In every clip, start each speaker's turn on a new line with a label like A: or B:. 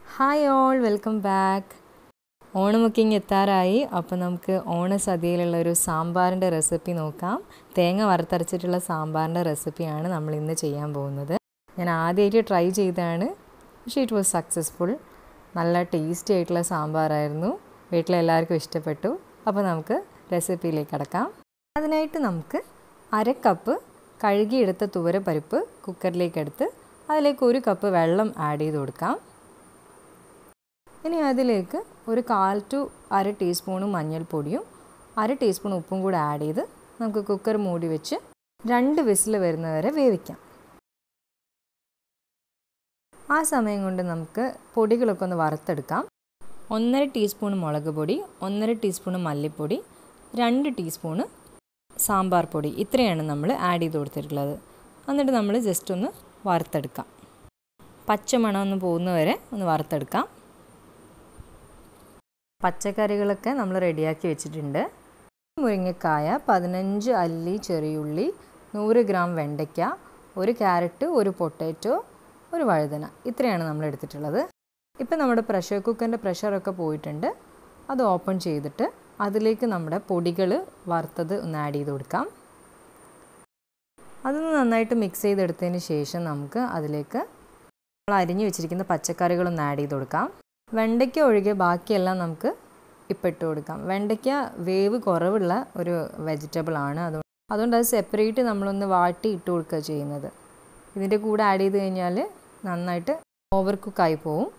A: hi all welcome back ഓണമൊക്കെ ഇങ്ങ് എത്താറായി അപ്പോൾ നമുക്ക് ഓണസദ്യയിലുള്ള ഒരു സാമ്പാറിൻ്റെ റെസിപ്പി നോക്കാം തേങ്ങ വറുത്തരച്ചിട്ടുള്ള സാമ്പാറിൻ്റെ റെസിപ്പിയാണ് നമ്മൾ ഇന്ന് ചെയ്യാൻ പോകുന്നത് ഞാൻ ആദ്യമായിട്ട് ട്രൈ ചെയ്തതാണ് പക്ഷേ ഇറ്റ് വാസ് സക്സസ്ഫുൾ നല്ല ടേസ്റ്റി ആയിട്ടുള്ള സാമ്പാറായിരുന്നു വീട്ടിലെല്ലാവർക്കും ഇഷ്ടപ്പെട്ടു അപ്പോൾ നമുക്ക് റെസിപ്പിയിലേക്ക് കടക്കാം അതിനായിട്ട് നമുക്ക് അര കപ്പ് കഴുകിയെടുത്ത തുവരപ്പരിപ്പ് കുക്കറിലേക്ക് എടുത്ത് അതിലേക്ക് ഒരു കപ്പ് വെള്ളം ആഡ് ചെയ്ത് കൊടുക്കാം ഇനി അതിലേക്ക് ഒരു കാൽ ടു അര ടീസ്പൂണ് മഞ്ഞൾപ്പൊടിയും അര ടീസ്പൂൺ ഉപ്പും കൂടെ ആഡ് ചെയ്ത് നമുക്ക് കുക്കർ മൂടി വെച്ച് രണ്ട് വിസിൽ വരുന്നവരെ വേവിക്കാം ആ സമയം കൊണ്ട് നമുക്ക് പൊടികളൊക്കെ ഒന്ന് വറുത്തെടുക്കാം ഒന്നര ടീസ്പൂൺ മുളക് പൊടി ഒന്നര ടീസ്പൂൺ മല്ലിപ്പൊടി രണ്ട് ടീസ്പൂണ് സാമ്പാർ പൊടി ഇത്രയാണ് നമ്മൾ ആഡ് ചെയ്ത് കൊടുത്തിട്ടുള്ളത് എന്നിട്ട് നമ്മൾ ജസ്റ്റ് ഒന്ന് വറുത്തെടുക്കാം പച്ചമണം ഒന്ന് പോകുന്നവരെ ഒന്ന് വറുത്തെടുക്കാം പച്ചക്കറികളൊക്കെ നമ്മൾ റെഡിയാക്കി വെച്ചിട്ടുണ്ട് മുരിങ്ങക്കായ പതിനഞ്ച് അല്ലി ചെറിയുള്ളി നൂറ് ഗ്രാം വെണ്ടയ്ക്ക ഒരു ക്യാരറ്റ് ഒരു പൊട്ടാറ്റോ ഒരു വഴുതന ഇത്രയാണ് നമ്മൾ എടുത്തിട്ടുള്ളത് ഇപ്പം നമ്മുടെ പ്രഷർ കുക്കറിൻ്റെ പ്രഷറൊക്കെ പോയിട്ടുണ്ട് അത് ഓപ്പൺ ചെയ്തിട്ട് അതിലേക്ക് നമ്മുടെ പൊടികൾ വറുത്തത് ഒന്ന് ആഡ് ചെയ്ത് കൊടുക്കാം അതൊന്ന് നന്നായിട്ട് മിക്സ് ചെയ്തെടുത്തതിന് ശേഷം നമുക്ക് അതിലേക്ക് നമ്മൾ അരിഞ്ഞു വെച്ചിരിക്കുന്ന പച്ചക്കറികളൊന്ന് ആഡ് ചെയ്ത് കൊടുക്കാം വെണ്ടയ്ക്ക ഒഴികെ ബാക്കിയെല്ലാം നമുക്ക് ഇപ്പം ഇട്ട് കൊടുക്കാം വെണ്ടയ്ക്ക വേവ് കുറവുള്ള ഒരു വെജിറ്റബിൾ ആണ് അതുകൊണ്ട് അതുകൊണ്ട് അത് സെപ്പറേറ്റ് നമ്മളൊന്ന് വാട്ടി ഇട്ട് കൊടുക്കുക ചെയ്യുന്നത് ഇതിൻ്റെ കൂടെ ആഡ് ചെയ്ത് കഴിഞ്ഞാൽ നന്നായിട്ട് ഓവർ കുക്കായി പോവും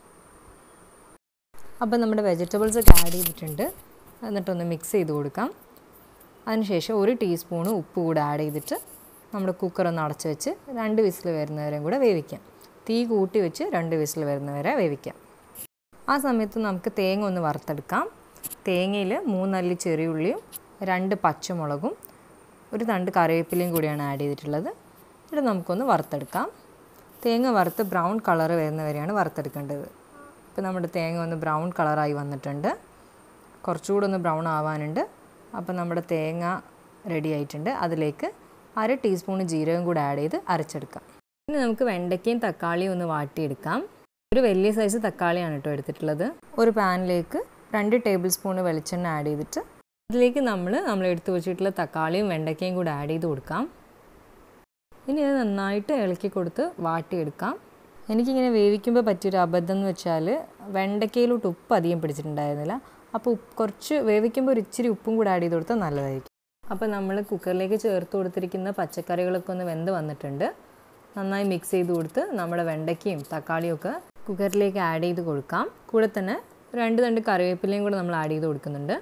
A: അപ്പം നമ്മുടെ വെജിറ്റബിൾസ് ഒക്കെ ആഡ് ചെയ്തിട്ടുണ്ട് എന്നിട്ടൊന്ന് മിക്സ് ചെയ്ത് കൊടുക്കാം അതിനുശേഷം ഒരു ടീസ്പൂണ് ഉപ്പ് കൂടെ ആഡ് ചെയ്തിട്ട് നമ്മുടെ കുക്കർ ഒന്ന് അടച്ച് വെച്ച് രണ്ട് വിസിൽ വരുന്നവരെയും കൂടെ വേവിക്കാം തീ കൂട്ടി വെച്ച് രണ്ട് വിസിൽ വരുന്നവരെ വേവിക്കാം ആ സമയത്ത് നമുക്ക് തേങ്ങ ഒന്ന് വറുത്തെടുക്കാം തേങ്ങയിൽ മൂന്നല്ലി ചെറിയുള്ളിയും രണ്ട് പച്ചമുളകും ഒരു തണ്ട് കറിവേപ്പിലയും കൂടിയാണ് ആഡ് ചെയ്തിട്ടുള്ളത് ഇത് നമുക്കൊന്ന് വറുത്തെടുക്കാം തേങ്ങ വറുത്ത് ബ്രൗൺ കളർ വരുന്നവരെയാണ് വറുത്തെടുക്കേണ്ടത് ഇപ്പോൾ നമ്മുടെ തേങ്ങ ഒന്ന് ബ്രൗൺ കളറായി വന്നിട്ടുണ്ട് കുറച്ചുകൂടെ ഒന്ന് ബ്രൗൺ ആവാനുണ്ട് അപ്പോൾ നമ്മുടെ തേങ്ങ റെഡി ആയിട്ടുണ്ട് അതിലേക്ക് അര ടീസ്പൂൺ ജീരകം കൂടെ ആഡ് ചെയ്ത് അരച്ചെടുക്കാം ഇനി നമുക്ക് വെണ്ടയ്ക്കയും തക്കാളിയും ഒന്ന് വാട്ടിയെടുക്കാം ഒരു വലിയ സൈസ് തക്കാളിയാണ് കേട്ടോ എടുത്തിട്ടുള്ളത് ഒരു പാനിലേക്ക് രണ്ട് ടേബിൾ സ്പൂൺ വെളിച്ചെണ്ണ ആഡ് ചെയ്തിട്ട് അതിലേക്ക് നമ്മൾ നമ്മൾ എടുത്തു വെച്ചിട്ടുള്ള തക്കാളിയും വെണ്ടയ്ക്കയും കൂടെ ആഡ് ചെയ്ത് കൊടുക്കാം ഇനി അത് നന്നായിട്ട് ഇളക്കി കൊടുത്ത് വാട്ടിയെടുക്കാം എനിക്കിങ്ങനെ വേവിക്കുമ്പോൾ പറ്റിയൊരു അബദ്ധം എന്ന് വെച്ചാൽ വെണ്ടയ്ക്കയിലോട്ട് ഉപ്പ് അധികം പിടിച്ചിട്ടുണ്ടായിരുന്നില്ല അപ്പോൾ ഉപ്പ് കുറച്ച് വേവിക്കുമ്പോൾ ഒരു ഇച്ചിരി ഉപ്പും കൂടെ ആഡ് ചെയ്ത് കൊടുത്താൽ നല്ലതായിരിക്കും അപ്പോൾ നമ്മൾ കുക്കറിലേക്ക് ചേർത്ത് കൊടുത്തിരിക്കുന്ന പച്ചക്കറികളൊക്കെ ഒന്ന് വെന്ത് വന്നിട്ടുണ്ട് നന്നായി മിക്സ് ചെയ്ത് കൊടുത്ത് നമ്മുടെ വെണ്ടയ്ക്കയും തക്കാളിയും ഒക്കെ കുക്കറിലേക്ക് ആഡ് ചെയ്ത് കൊടുക്കാം കൂടെ തന്നെ രണ്ട് തണ്ട് കറിവേപ്പിലയും കൂടെ നമ്മൾ ആഡ് ചെയ്ത് കൊടുക്കുന്നുണ്ട്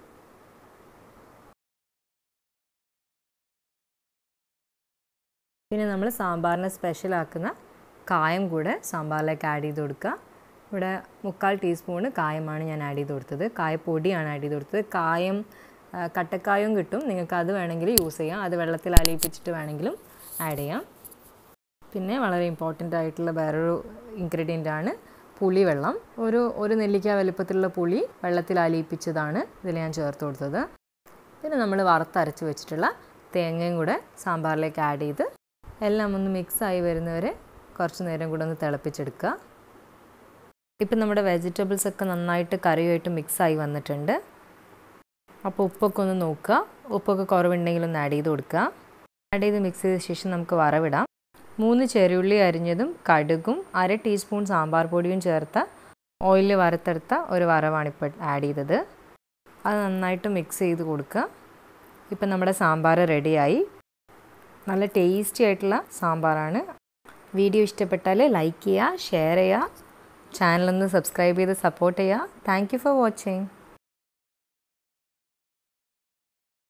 A: പിന്നെ നമ്മൾ സാമ്പാറിനെ സ്പെഷ്യലാക്കുന്ന കായം കൂടെ സാമ്പാറിലേക്ക് ആഡ് ചെയ്ത് കൊടുക്കുക ഇവിടെ മുക്കാൽ ടീസ്പൂണ് കായമാണ് ഞാൻ ആഡ് ചെയ്ത് കൊടുത്തത് കായപ്പൊടിയാണ് ആഡ് ചെയ്ത് കൊടുത്തത് കായം കട്ടക്കായവും കിട്ടും നിങ്ങൾക്ക് അത് വേണമെങ്കിൽ യൂസ് ചെയ്യാം അത് വെള്ളത്തിൽ അലിയിപ്പിച്ചിട്ട് വേണമെങ്കിലും ആഡ് ചെയ്യാം പിന്നെ വളരെ ഇമ്പോർട്ടൻ്റ് ആയിട്ടുള്ള വേറൊരു ഇൻഗ്രീഡിയൻ്റ് ആണ് പുളിവെള്ളം ഒരു ഒരു നെല്ലിക്ക വലുപ്പത്തിലുള്ള പുളി വെള്ളത്തിൽ അലിയിപ്പിച്ചതാണ് ഇതിൽ ഞാൻ ചേർത്ത് കൊടുത്തത് പിന്നെ നമ്മൾ വറുത്തരച്ച് വെച്ചിട്ടുള്ള തേങ്ങയും കൂടെ സാമ്പാറിലേക്ക് ആഡ് ചെയ്ത് എല്ലാം ഒന്ന് മിക്സായി വരുന്നവരെ കുറച്ച് നേരം കൂടെ ഒന്ന് തിളപ്പിച്ചെടുക്കുക ഇപ്പം നമ്മുടെ വെജിറ്റബിൾസ് ഒക്കെ നന്നായിട്ട് കറിയുമായിട്ട് മിക്സായി വന്നിട്ടുണ്ട് അപ്പോൾ ഉപ്പൊക്കെ ഒന്ന് നോക്കുക ഉപ്പൊക്കെ കുറവുണ്ടെങ്കിൽ ഒന്ന് ആഡ് ചെയ്ത് കൊടുക്കുക ആഡ് ചെയ്ത് മിക്സ് ചെയ്ത ശേഷം നമുക്ക് വറവിടാം മൂന്ന് ചെറിയുള്ളി അരിഞ്ഞതും കടുകും അര ടീസ്പൂൺ സാമ്പാർ പൊടിയും ചേർത്ത ഓയിലിൽ വറുത്തെടുത്ത ഒരു വറവാണ് ഇപ്പോൾ ആഡ് ചെയ്തത് അത് നന്നായിട്ട് മിക്സ് ചെയ്ത് കൊടുക്കുക ഇപ്പം നമ്മുടെ സാമ്പാർ റെഡിയായി നല്ല ടേസ്റ്റി ആയിട്ടുള്ള സാമ്പാറാണ് വീഡിയോ ഇഷ്ടപ്പെട്ടാൽ ലൈക്ക് ചെയ്യുക ഷെയർ ചെയ്യുക ചാനലൊന്ന് സബ്സ്ക്രൈബ് ചെയ്ത് സപ്പോർട്ട് ചെയ്യുക താങ്ക് ഫോർ വാച്ചിങ്